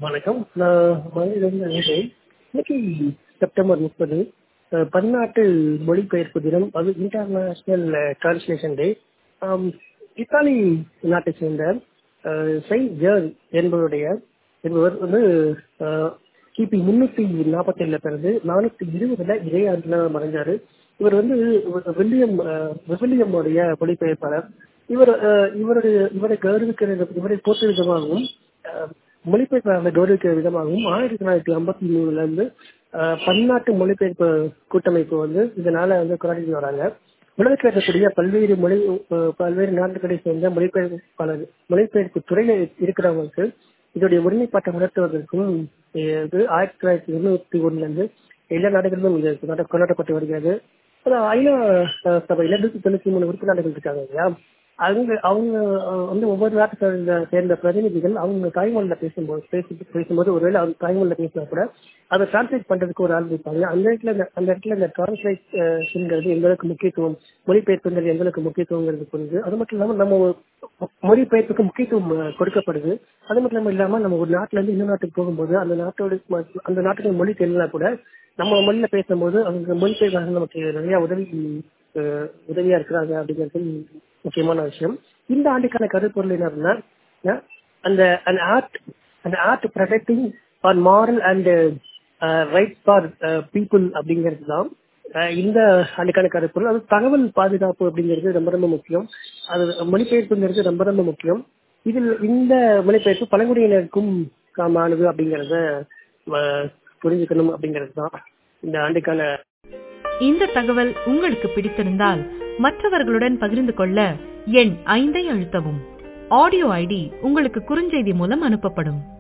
வணக்கம் நான் மதுரையிலிருந்து அழைக்கிறேன் இன்னைக்கு செப்டம்பர் முப்பது பன்னாட்டு மொழிபெயர்ப்பு தினம் அது இன்டர்நேஷனல் டிரான்ஸ்லேஷன் டே இத்தாலி நாட்டை சேர்ந்த சை ஜேர்ன் என்பவருடைய என்பவர் வந்து அஹ், கிபி முன்னூத்தி நாற்பத்தி ஏழுல பிறந்து நானூத்தி இருபதுல இதே ஆண்டுல மறைஞ்சாரு இவர் வந்து வில்லியம் அஹ், வில்லியமுடைய மொழிபெயர்ப்பாளர் இவர் அஹ், இவருடைய இவரை கௌரவிக்கிற இவரை போற்று விதமாகவும் அஹ், மொழிபெயர்ப்பாளர்களை கௌரவிக்கிற விதமாகவும் ஆயிரத்தி தொள்ளாயிரத்தி ஐம்பத்தி மூணுல இருந்து அஹ், பன்னாட்டு மொழிபெயர்ப்பு கூட்டமைப்பு வந்து இதனால வந்து கொண்டாடிட்டு வராங்க உலகத்தில் இருக்கக்கூடிய பல்வேறு மொழி அஹ், பல்வேறு நாடுகளை சேர்ந்த மொழிபெயர்ப்பாளர் மொழிபெயர்ப்பு துறையில இருக்கிறவங்களுக்கு இதோடைய ஒருமைப்பாட்டை உணர்த்துவதற்கும் அஹ், இது ஆயிரத்தி தொள்ளாயிரத்தி தொண்ணூத்தி ஒண்ணுல இருந்து எல்லா நாடுகளிலும் இது கொண்டாட- கொண்டாடப்பட்டு வருகிறது அதான் ஐநா அஹ், சபையில நூத்தி தொண்ணூத்தி மூணு உறுப்பு நாடுகள் இருக்காங்க இல்லையா அங்க அவங்க அஹ், வந்து ஒவ்வொரு நாட்டை சேர்ந்த சேர்ந்த பிரதிநிதிகள் அவங்க தாய்மொழியில பேசும்போது பேசி பேசும்போது ஒருவேளை அவங்க தாய்மொழியில பேசினா கூட அதை டிரான்ஸ்லேட் பண்றதுக்கு ஒரு ஆள் இருப்பாங்க அந்த இடத்துல இந்த- அந்த இடத்துல இந்த டிரான்ஸ்லேஷன்ங்கிறது எந்த அளவுக்கு முக்கியத்துவம் மொழிபெயர்ப்புங்கிறது எந்த அளவுக்கு முக்கியத்துவங்கிறது புரியுது அது மட்டும் இல்லாம நம்ம ஒரு மொழிபெயர்ப்புக்கு முக்கியத்துவம் அஹ், கொடுக்கப்படுது அது மட்டும் இல்லாம இல்லாம நம்ம ஒரு நாட்டுல இருந்து இன்னொரு நாட்டுக்கு போகும்போது அந்த நாட்டோட ம- அந்த நாட்டுக்கு மொழி தெரியலனா கூட நம்ம மொழியில பேசும்போது அவங்க மொழிபெயர்ப்பாளர்கள் நமக்கு நிறைய உதவி அஹ், உதவியா இருக்கிறாங்க அப்படிங்கிறது முக்கியமான விஷயம் இந்த ஆண்டுக்கான கருப்பொருள் என்னன்னா அஹ், அந்த அந்த ஆர்ட் அந்த art protecting for moral and right for people அப்படிங்கிறது தான் அஹ், இந்த ஆண்டுக்கான கருப்பொருள் அது தகவல் பாதுகாப்பு அப்படிங்கிறது ரொம்ப ரொம்ப முக்கியம் அது மொழிபெயர்ப்புங்கிறது ரொம்ப ரொம்ப முக்கியம் இதில் இந்த மொழிபெயர்ப்பு பழங்குடியினருக்கும் காமானது அப்படிங்கிறத அஹ், புரிஞ்சுக்கணும் அப்படிங்கிறது தான் இந்த ஆண்டுக்கான இந்த தகவல் உங்களுக்கு பிடித்திருந்தால் மற்றவர்களுடன் பகிர்ந்து கொள்ள எண் ஐந்தை அழுத்தவும் ஆடியோ ஐடி உங்களுக்கு குறுஞ்செய்தி மூலம் அனுப்பப்படும்